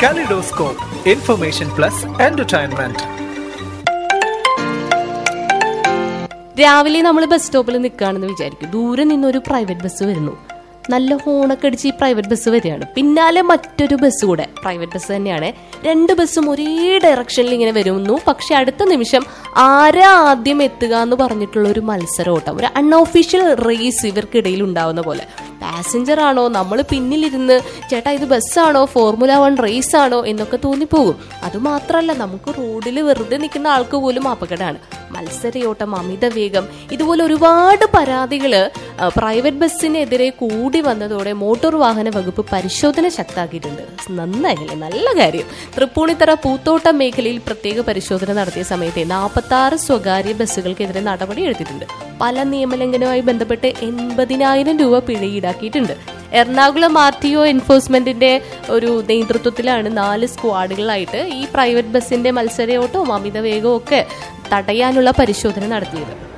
Kaleidoscope, information plus entertainment. രാവിലെ നമ്മൾ bus സ്റ്റോപ്പിൽ നിൽക്കുകയാണെന്ന് വിചാരിക്കും ദൂരെ നിന്നൊരു പ്രൈവറ്റ് ബസ് വരുന്നു നല്ല ഹോണൊക്കെ അടിച്ച് ഈ പ്രൈവറ്റ് ബസ് വരികയാണ് പിന്നാലെ മറ്റൊരു ബസ് കൂടെ പ്രൈവറ്റ് ബസ് തന്നെയാണ് രണ്ട് ബസ്സും ഒരേ ഡയറക്ഷനിൽ ഇങ്ങനെ വരുന്നു പക്ഷെ അടുത്ത നിമിഷം ആരാ ആദ്യം എത്തുക എന്ന് പറഞ്ഞിട്ടുള്ള ഒരു മത്സരോട്ടം ഒരു അൺഒഫീഷ്യൽ റേസ് ഇവർക്കിടയിൽ ഉണ്ടാവുന്ന പോലെ പാസഞ്ചർ ആണോ നമ്മൾ പിന്നിലിരുന്ന് ചേട്ടാ ഇത് ബസ്സാണോ ഫോർമുല വൺ റേസ് ആണോ എന്നൊക്കെ തോന്നിപ്പോകും അതുമാത്രമല്ല നമുക്ക് റോഡിൽ വെറുതെ നിൽക്കുന്ന ആൾക്ക് പോലും അപകടമാണ് മത്സരയോട്ടം അമിത വേഗം ഇതുപോലെ ഒരുപാട് പരാതികൾ പ്രൈവറ്റ് ബസ്സിനെതിരെ കൂടി വന്നതോടെ മോട്ടോർ വാഹന വകുപ്പ് പരിശോധന ശക്താക്കിയിട്ടുണ്ട് നന്നായില്ലേ നല്ല കാര്യം തൃപ്പൂണിത്തറ പൂത്തോട്ടം മേഖലയിൽ പ്രത്യേക പരിശോധന നടത്തിയ സമയത്ത് നാൽപ്പത്തി ആറ് സ്വകാര്യ ബസ്സുകൾക്കെതിരെ നടപടി എടുത്തിട്ടുണ്ട് പല നിയമലംഘനവുമായി ബന്ധപ്പെട്ട് എൺപതിനായിരം രൂപ പിഴ ഈടാക്കിയിട്ടുണ്ട് എറണാകുളം ആർ ടി ഒ എൻഫോഴ്സ്മെന്റിന്റെ ഒരു നേതൃത്വത്തിലാണ് നാല് സ്ക്വാഡുകളായിട്ട് ഈ പ്രൈവറ്റ് ബസ്സിന്റെ മത്സരയോട്ടവും അമിത വേഗവും ഒക്കെ തടയാനുള്ള പരിശോധന നടത്തിയത്